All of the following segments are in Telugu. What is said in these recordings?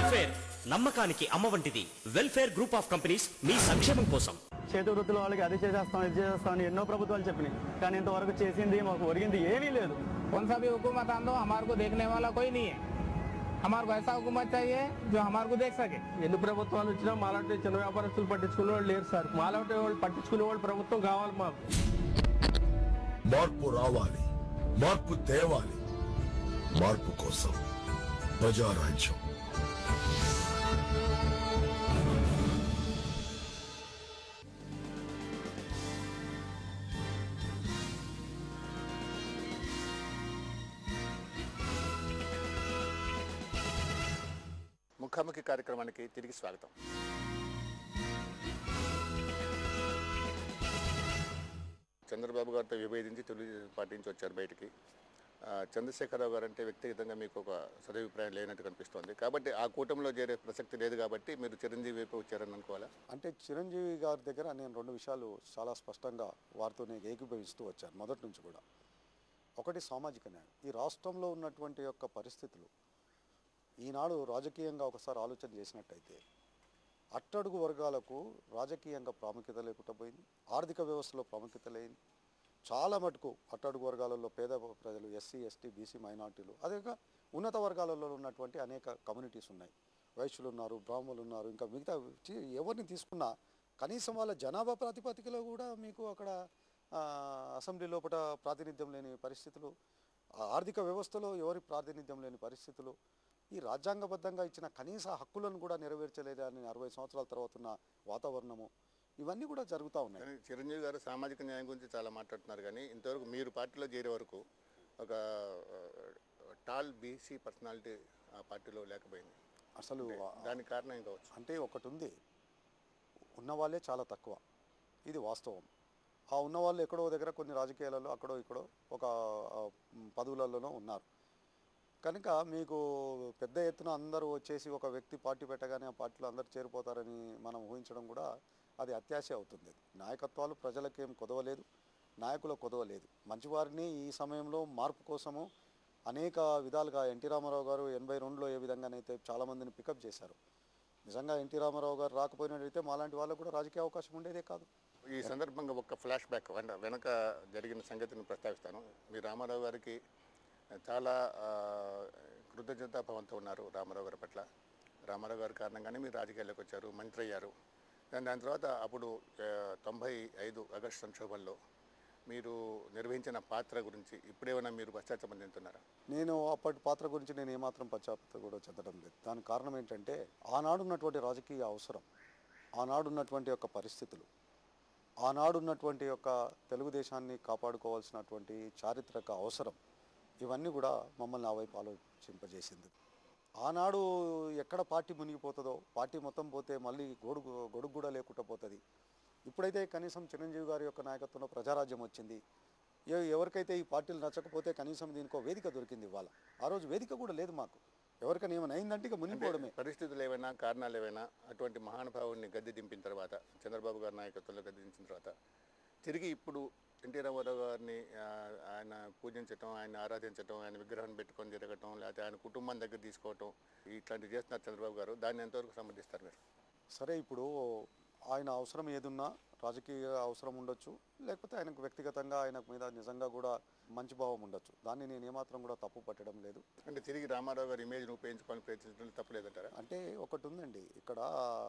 వెల్ఫేర్ నమ్మకానికి అమ్మ వంటిది వెల్ఫేర్ గ్రూప్ ఆఫ్ కంపెనీస్ మీ సంక్షేమం కోసం చేతి వృత్తుల వాళ్ళకి అది చేసేస్తాం ఇది చేసేస్తాం అని ఎన్నో ప్రభుత్వాలు చెప్పినాయి కానీ ఇంతవరకు చేసింది మాకు ఒరిగింది ఏమీ లేదు कौन सा भी हुकूमत आंदो हमारे को देखने वाला कोई नहीं है हमारे को ऐसा हुकूमत चाहिए जो हमारे को देख सके ఎన్ని ప్రభుత్వాలు వచ్చినా మాలాంటి చిన్న వ్యాపారస్తులు పట్టించుకునే వాళ్ళు లేరు సార్ మాలాంటి వాళ్ళు పట్టించుకునే వాళ్ళు ప్రభుత్వం కావాలి మాకు మార్పు రావాలి మార్పు తేవాలి మార్పు కోసం ప్రజారాజ్యం ముఖాముఖి కార్యక్రమానికి తిరిగి స్వాగతం చంద్రబాబు గారితో విభేదించి తెలుగుదేశం పార్టీ నుంచి వచ్చారు బయటికి ఆ, చంద్రశేఖరరావు గారు అంటే వ్యక్తిగతంగా మీకు ఒక సదభిప్రాయం లేనట్టు కనిపిస్తోంది కాబట్టి ఆ కూటమిలో చేరే ప్రసక్తి లేదు కాబట్టి మీరు చిరంజీవి వైపు వచ్చారని అనుకోవాలా అంటే చిరంజీవి గారి దగ్గర నేను రెండు విషయాలు చాలా స్పష్టంగా వారితో నేను ఏకీభవిస్తూ వచ్చాను మొదటి నుంచి కూడా ఒకటి సామాజిక న్యాయం ఈ రాష్ట్రంలో ఉన్నటువంటి యొక్క పరిస్థితులు ఈనాడు రాజకీయంగా ఒకసారి ఆలోచన చేసినట్టయితే అట్టడుగు వర్గాలకు రాజకీయంగా ప్రాముఖ్యత లేకుండా పోయింది ఆర్థిక వ్యవస్థలో ప్రాముఖ్యత లేని చాలా మటుకు అట్టడుగు వర్గాలలో పేద ప్రజలు ఎస్సీ ఎస్టీ బీసీ మైనార్టీలు అదేగా ఉన్నత వర్గాలలో ఉన్నటువంటి అనేక కమ్యూనిటీస్ ఉన్నాయి వైశ్యులు ఉన్నారు బ్రాహ్మణులు ఉన్నారు ఇంకా మిగతా చి- ఎవరిని తీసుకున్నా కనీసం వాళ్ళ జనాభా ప్రాతిపదికలో కూడా మీకు అక్కడ ఆ, అసెంబ్లీ లోపల ప్రాతినిధ్యం లేని పరిస్థితులు ఆ ఆర్థిక వ్యవస్థలో ఎవరి ప్రాతినిధ్యం లేని పరిస్థితులు ఈ రాజ్యాంగబద్ధంగా ఇచ్చిన కనీస హక్కులను కూడా నెరవేర్చలేదని అరవై సంవత్సరాల తర్వాత ఉన్న వాతావరణము ఇవన్నీ కూడా జరుగుతూ ఉన్నాయి కానీ చిరంజీవి గారు సామాజిక న్యాయం గురించి చాలా మాట్లాడుతున్నారు కానీ ఇంతవరకు మీరు పార్టీలో చేరే వరకు ఒక ఆ, టాల్ బీసీ పర్సనాలిటీ ఆ పార్టీలో లేకపోయింది అసలు దానికి కారణం ఏం కావచ్చు అంటే ఒకటి ఉంది ఉన్నవాళ్ళే చాలా తక్కువ ఇది వాస్తవం ఆ ఉన్నవాళ్ళు ఎక్కడో దగ్గర కొన్ని రాజకీయాలలో అక్కడో ఇక్కడో ఒక ఆ, మ్, పదవులలోనో ఉన్నారు కనుక మీకు పెద్ద ఎత్తున అందరూ వచ్చేసి ఒక వ్యక్తి పార్టీ పెట్టగానే ఆ పార్టీలో అందరు చేరిపోతారని మనం ఊహించడం కూడా అది అత్యాశ అవుతుంది నాయకత్వాలు ప్రజలకేం కొదవలేదు నాయకుల కొదవలేదు మంచివారిని ఈ సమయంలో మార్పు కోసము అనేక విధాలుగా ఎన్టీ రామారావు గారు ఎనభై రెండులో ఏ విధంగానైతే చాలామందిని పికప్ చేశారు నిజంగా ఎన్టీ రామారావు గారు రాకపోయినట్టయితే మాలాంటి వాళ్ళకు కూడా రాజకీయ అవకాశం ఉండేదే కాదు ఈ సందర్భంగా ఒక ఫ్లాష్ బ్యాక్ వెన వెనక జరిగిన సంగతిని ప్రస్తావిస్తాను మీ రామారావు గారికి చాలా ఆ, కృతజ్ఞతాభావంతో ఉన్నారు రామారావు గారి పట్ల రామారావు గారి కారణంగానే మీరు రాజకీయాల్లోకి వచ్చారు మంత్రి అయ్యారు దాని దాని తర్వాత అప్పుడు ఆ, తొంభై ఐదు ఆగస్టు సంక్షోభంలో మీరు నిర్వహించిన పాత్ర గురించి ఇప్పుడేమైనా మీరు పశ్చాత్తాపం చెందుతున్నారా నేను అప్పటి పాత్ర గురించి నేను ఏమాత్రం పశ్చాత్తాపం కూడా చెందడం లేదు దానికి కారణం ఏంటంటే ఆనాడు ఉన్నటువంటి రాజకీయ అవసరం ఆనాడు ఉన్నటువంటి యొక్క పరిస్థితులు ఆనాడు ఉన్నటువంటి యొక్క తెలుగుదేశాన్ని కాపాడుకోవాల్సినటువంటి చారిత్రక అవసరం ఇవన్నీ కూడా మమ్మల్ని ఆ వైపు ఆలోచింపజేసింది ఆనాడు ఎక్కడ పార్టీ మునిగిపోతుందో పార్టీ మొత్తం పోతే మళ్ళీ గొడుగు గొడుగు కూడా లేకుండా పోతుంది ఇప్పుడైతే కనీసం చిరంజీవి గారి యొక్క నాయకత్వంలో ప్రజారాజ్యం వచ్చింది ఎ- ఎవరికైతే ఈ పార్టీలు నచ్చకపోతే కనీసం దీనికి ఒక వేదిక దొరికింది ఇవాళ ఆ రోజు వేదిక కూడా లేదు మాకు ఎవరికైనా ఏమైనా అయిందంటే ఇక మునిగిపోవడమే పరిస్థితులు ఏవైనా కారణాలు ఏవైనా అటువంటి మహానుభావుడిని గద్దె దింపిన తర్వాత చంద్రబాబు గారి నాయకత్వంలో గద్దె దించిన తర్వాత తిరిగి ఇప్పుడు ఎన్టీ రామారావు గారిని ఆ, ఆయన పూజించటం ఆయన ఆరాధించటం ఆయన విగ్రహాన్ని పెట్టుకొని తిరగటం లేకపోతే ఆయన కుటుంబం దగ్గర తీసుకోవటం ఇట్లాంటివి చేస్తున్నారు చంద్రబాబు గారు దాన్ని ఎంతవరకు సమర్థిస్తారు మీరు సరే ఇప్పుడు ఆయన అవసరం ఏదున్నా రాజకీయ అవసరం ఉండొచ్చు లేకపోతే ఆయనకు వ్యక్తిగతంగా ఆయన మీద నిజంగా కూడా మంచి భావం ఉండొచ్చు దాన్ని నేను ఏమాత్రం కూడా తప్పు పట్టడం లేదు అంటే తిరిగి రామారావు గారి ఇమేజ్ను ఉపయోగించుకోవాలని ప్రయత్నించడం తప్పలేదంటారా అంటే ఒకటి ఉందండి ఇక్కడ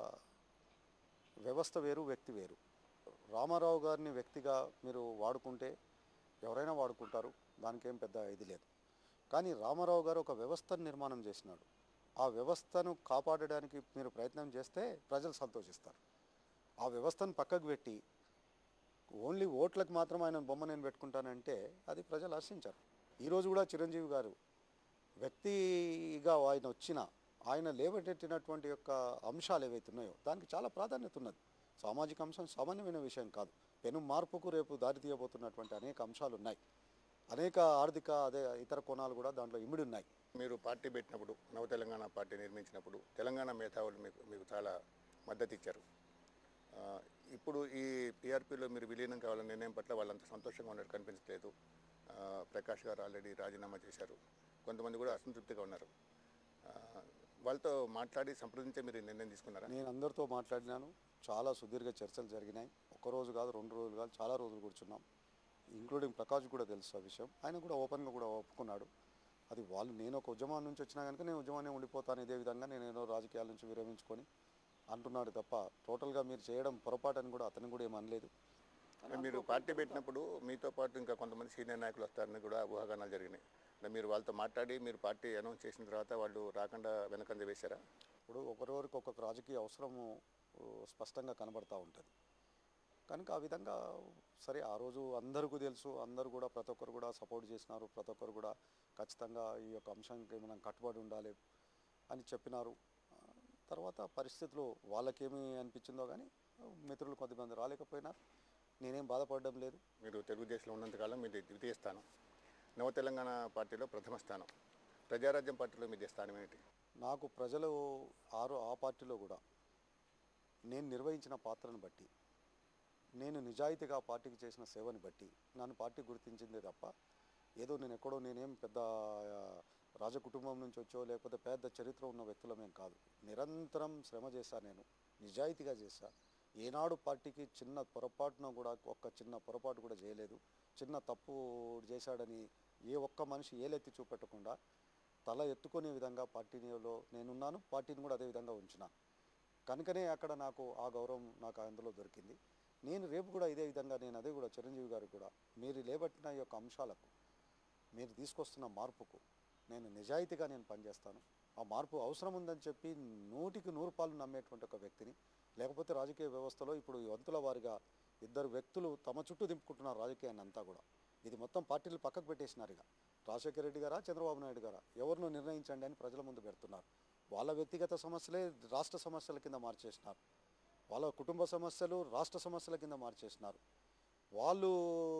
వ్యవస్థ వేరు వ్యక్తి వేరు రామారావు గారిని వ్యక్తిగా మీరు వాడుకుంటే ఎవరైనా వాడుకుంటారు దానికేం పెద్ద ఇది లేదు కానీ రామారావు గారు ఒక వ్యవస్థను నిర్మాణం చేసినాడు ఆ వ్యవస్థను కాపాడడానికి మీరు ప్రయత్నం చేస్తే ప్రజలు సంతోషిస్తారు ఆ వ్యవస్థను పక్కకు పెట్టి ఓన్లీ ఓట్లకు మాత్రం ఆయన బొమ్మ నేను పెట్టుకుంటానంటే అది ప్రజలు హర్షించారు ఈరోజు కూడా చిరంజీవి గారు వ్యక్తిగా ఆయన వచ్చిన ఆయన లేవనెత్తినటువంటి యొక్క అంశాలు ఏవైతే ఉన్నాయో దానికి చాలా ప్రాధాన్యత ఉన్నది సామాజిక అంశం సామాన్యమైన విషయం కాదు పెను మార్పుకు రేపు దారి తీయబోతున్నటువంటి అనేక అంశాలు ఉన్నాయి అనేక ఆర్థిక అదే ఇతర కోణాలు కూడా దాంట్లో ఇమిడి ఉన్నాయి మీరు పార్టీ పెట్టినప్పుడు నవ తెలంగాణ పార్టీ నిర్మించినప్పుడు తెలంగాణ మేధావులు మీకు మీకు చాలా మద్దతు ఇచ్చారు ఆ, ఇప్పుడు ఈ పీఆర్పీలో మీరు విలీనం కావాలనే నిర్ణయం పట్ల వాళ్ళంత సంతోషంగా ఉన్నట్టు కనిపించలేదు ఆ, ప్రకాష్ గారు ఆల్రెడీ రాజీనామా చేశారు కొంతమంది కూడా అసంతృప్తిగా ఉన్నారు ఆ, వాళ్ళతో మాట్లాడి సంప్రదించే మీరు నిర్ణయం తీసుకున్నారా నేను అందరితో మాట్లాడినాను చాలా సుదీర్ఘ చర్చలు జరిగినాయి ఒక రోజు కాదు రెండు రోజులు కాదు చాలా రోజులు కూర్చున్నాం ఇంక్లూడింగ్ ప్రకాష్ కూడా తెలుసు ఆ విషయం ఆయన కూడా ఓపెన్గా కూడా ఒప్పుకున్నాడు అది వాళ్ళు నేను ఒక ఉద్యమం నుంచి వచ్చినా కనుక నేను ఉద్యమాన్ని ఉండిపోతాను ఇదే విధంగా నేను ఏదో రాజకీయాల నుంచి విరమించుకొని అంటున్నాడు తప్ప టోటల్గా మీరు చేయడం పొరపాటు అని కూడా అతను కూడా ఏం అనలేదు అంటే మీరు పార్టీ పెట్టినప్పుడు మీతో పాటు ఇంకా కొంతమంది సీనియర్ నాయకులు వస్తారని కూడా ఊహాగానాలు జరిగినాయి అంటే మీరు వాళ్ళతో మాట్లాడి మీరు పార్టీ అనౌన్స్ చేసిన తర్వాత వాళ్ళు రాకుండా వెనకంజ వేశారా ఇప్పుడు ఒకరివరికి ఒక్కొక్క రాజకీయ అవసరము ఊ, స్పష్టంగా కనబడతా ఉంటుంది కనుక ఆ విధంగా సరే ఆ రోజు అందరికీ తెలుసు అందరూ కూడా ప్రతి ఒక్కరు కూడా సపోర్ట్ చేసినారు ప్రతి ఒక్కరు కూడా ఖచ్చితంగా ఈ యొక్క అంశానికి మనం కట్టుబడి ఉండాలి అని చెప్పినారు ఆ, తర్వాత పరిస్థితులు వాళ్ళకేమి అనిపించిందో కానీ మిత్రులు కొద్దిమంది రాలేకపోయినారు నేనేం బాధపడడం లేదు మీరు తెలుగుదేశంలో ఉన్నంతకాలం మీది ద్వితీయ స్థానం నవ తెలంగాణ పార్టీలో ప్రథమ స్థానం ప్రజారాజ్యం పార్టీలో మీది స్థానం ఏంటి నాకు ప్రజలు ఆరు ఆ పార్టీలో కూడా నేను నిర్వహించిన పాత్రను బట్టి నేను నిజాయితీగా ఆ పార్టీకి చేసిన సేవని బట్టి నన్ను పార్టీ గుర్తించిందే తప్ప ఏదో నేను ఎక్కడో నేనేం పెద్ద ఆ, రాజకుటుంబం నుంచి వచ్చో లేకపోతే పెద్ద చరిత్ర ఉన్న వ్యక్తులమేం కాదు నిరంతరం శ్రమ చేశా నేను నిజాయితీగా చేశా ఏనాడు పార్టీకి చిన్న పొరపాటున కూడా ఒక్క చిన్న పొరపాటు కూడా చేయలేదు చిన్న తప్పు చేశాడని ఏ ఒక్క మనిషి ఏలెత్తి చూపెట్టకుండా తల ఎత్తుకునే విధంగా పార్టీలో నేనున్నాను పార్టీని కూడా అదే విధంగా ఉంచినాను కనుకనే అక్కడ నాకు ఆ గౌరవం నాకు అందులో దొరికింది నేను రేపు కూడా ఇదే విధంగా నేను అదే కూడా చిరంజీవి గారికి కూడా మీరు లేబట్టిన ఈ యొక్క అంశాలకు మీరు తీసుకొస్తున్న మార్పుకు నేను నిజాయితీగా నేను పనిచేస్తాను ఆ మార్పు అవసరం ఉందని చెప్పి నూటికి నూరు పాలు నమ్మేటువంటి ఒక వ్యక్తిని లేకపోతే రాజకీయ వ్యవస్థలో ఇప్పుడు ఈ వంతుల వారిగా ఇద్దరు వ్యక్తులు తమ చుట్టూ దింపుకుంటున్నారు రాజకీయాన్ని అంతా కూడా ఇది మొత్తం పార్టీలు పక్కకు పెట్టేసినారు ఇక రాజశేఖర రెడ్డి గారా చంద్రబాబు నాయుడు గారా ఎవరినో నిర్ణయించండి అని ప్రజల ముందు పెడుతున్నారు వాళ్ళ వ్యక్తిగత సమస్యలే రాష్ట్ర సమస్యల కింద మార్చేసినారు వాళ్ళ కుటుంబ సమస్యలు రాష్ట్ర సమస్యల కింద మార్చేసినారు వాళ్ళు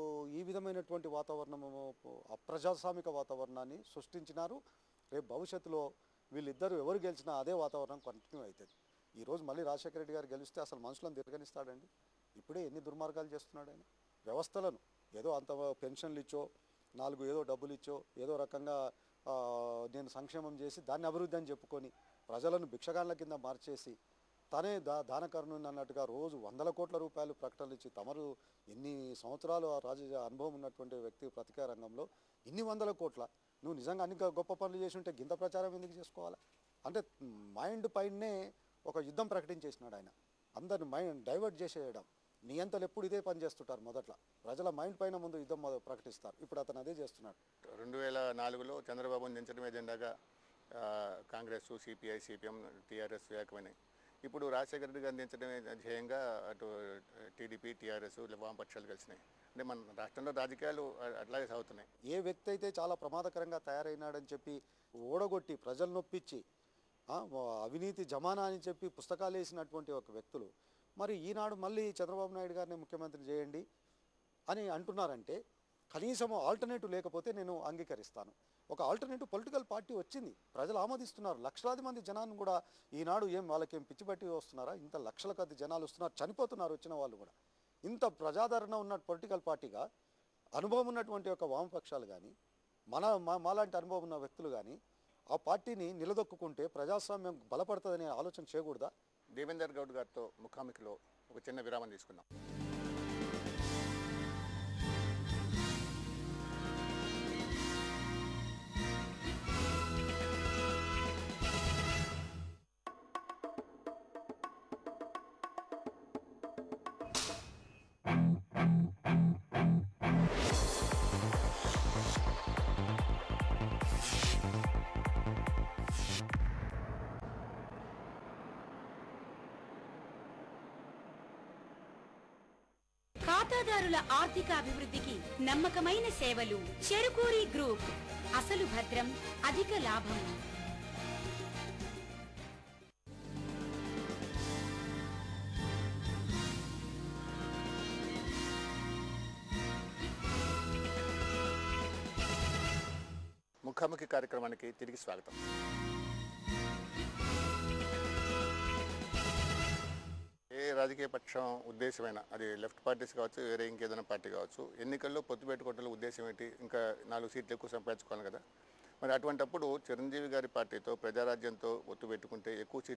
ఈ విధమైనటువంటి వాతావరణము అప్రజాస్వామిక వాతావరణాన్ని సృష్టించినారు రేపు భవిష్యత్తులో వీళ్ళిద్దరూ ఎవరు గెలిచినా అదే వాతావరణం కంటిన్యూ అవుతుంది ఈరోజు మళ్ళీ రాజశేఖర రెడ్డి గారు గెలిస్తే అసలు మనుషులను తిరగనిస్తాడండి ఇప్పుడే ఎన్ని దుర్మార్గాలు చేస్తున్నాడు ఆయన వ్యవస్థలను ఏదో అంత పెన్షన్లు ఇచ్చో నాలుగు ఏదో డబ్బులు ఇచ్చో ఏదో రకంగా ఆ, నేను సంక్షేమం చేసి దాన్ని అభివృద్ధి అని చెప్పుకొని ప్రజలను భిక్షగాళ్ళ కింద మార్చేసి తనే దా దానకర్ణుని అన్నట్టుగా రోజు వందల కోట్ల రూపాయలు ప్రకటనలు ఇచ్చి తమరు ఎన్ని సంవత్సరాలు ఆ రాజకీయ అనుభవం ఉన్నటువంటి వ్యక్తి ప్రతికా రంగంలో ఇన్ని వందల కోట్ల నువ్వు నిజంగా అన్ని గ- గొప్ప పనులు చేసి ఉంటే గింత ప్రచారం ఎందుకు చేసుకోవాలా అంటే మైండ్ పైనే ఒక యుద్ధం ప్రకటించేసినాడు ఆయన అందరిని మైండ్ డైవర్ట్ చేసేయడం నియంతలు ఎప్పుడు ఇదే పని చేస్తుంటారు మొదట్లో ప్రజల మైండ్ పైన ముందు యుద్ధం మొద- ప్రకటిస్తారు ఇప్పుడు అతను అదే చేస్తున్నాడు రెండు వేల నాలుగులో చంద్రబాబును దించడం ఎజెండాగా ఆ, కాంగ్రెస్ సిపిఐ సిపిఎం టీఆర్ఎస్ ఏకమైనాయి ఇప్పుడు రాజశేఖర రెడ్డి గారిని దించడమే ధ్యేయంగా అటు టీడీపీ టీఆర్ఎస్ వామపక్షాలు కలిసినాయి అంటే మన రాష్ట్రంలో రాజకీయాలు అ- అట్లాగే సాగుతున్నాయి ఏ వ్యక్తి అయితే చాలా ప్రమాదకరంగా తయారైనాడని చెప్పి ఓడగొట్టి ప్రజలు నొప్పించి ఆ, అవినీతి జమానా అని చెప్పి పుస్తకాలు వేసినటువంటి ఒక వ్యక్తులు మరి ఈనాడు మళ్ళీ చంద్రబాబు నాయుడు గారిని ముఖ్యమంత్రి చేయండి అని అంటున్నారంటే కనీసం ఆల్టర్నేటివ్ లేకపోతే నేను అంగీకరిస్తాను ఒక ఆల్టర్నేటివ్ పొలిటికల్ పార్టీ వచ్చింది ప్రజలు ఆమోదిస్తున్నారు లక్షలాది మంది జనాన్ని కూడా ఈనాడు ఏం వాళ్ళకేం పిచ్చిపట్టి వస్తున్నారా ఇంత లక్షల కొద్ది జనాలు వస్తున్నారు చనిపోతున్నారు వచ్చిన వాళ్ళు కూడా ఇంత ప్రజాదరణ ఉన్న పొలిటికల్ పార్టీగా అనుభవం ఉన్నటువంటి ఒక వామపక్షాలు కానీ మన మా- మాలాంటి అనుభవం ఉన్న వ్యక్తులు కానీ ఆ పార్టీని నిలదొక్కుంటే ప్రజాస్వామ్యం బలపడుతుందనే ఆలోచన చేయకూడదా దేవేందర్ గౌడ్ గారితో ముఖాముఖిలో ఒక చిన్న విరామం తీసుకుందాం ఖాతాదారుల ఆర్థిక అభివృద్ధికి నమ్మకమైన సేవలు చెరుకూరి గ్రూప్ అసలు భద్రం అధిక లాభం ముఖాముఖి కార్యక్రమానికి తిరిగి స్వాగతం ఏ రాజకీయ పక్షం ఉద్దేశమైన అది లెఫ్ట్ పార్టీస్ కావచ్చు వేరే ఇంకేదైనా పార్టీ కావచ్చు ఎన్నికల్లో పొత్తు పెట్టుకోవడంలో ఉద్దేశం ఏంటి ఇంకా నాలుగు సీట్లు ఎక్కువ సంపాదించుకోవాలి కదా మరి అటువంటప్పుడు చిరంజీవి గారి పార్టీతో ప్రజారాజ్యంతో ఒత్తు పెట్టుకుంటే ఎక్కువ సీట్లు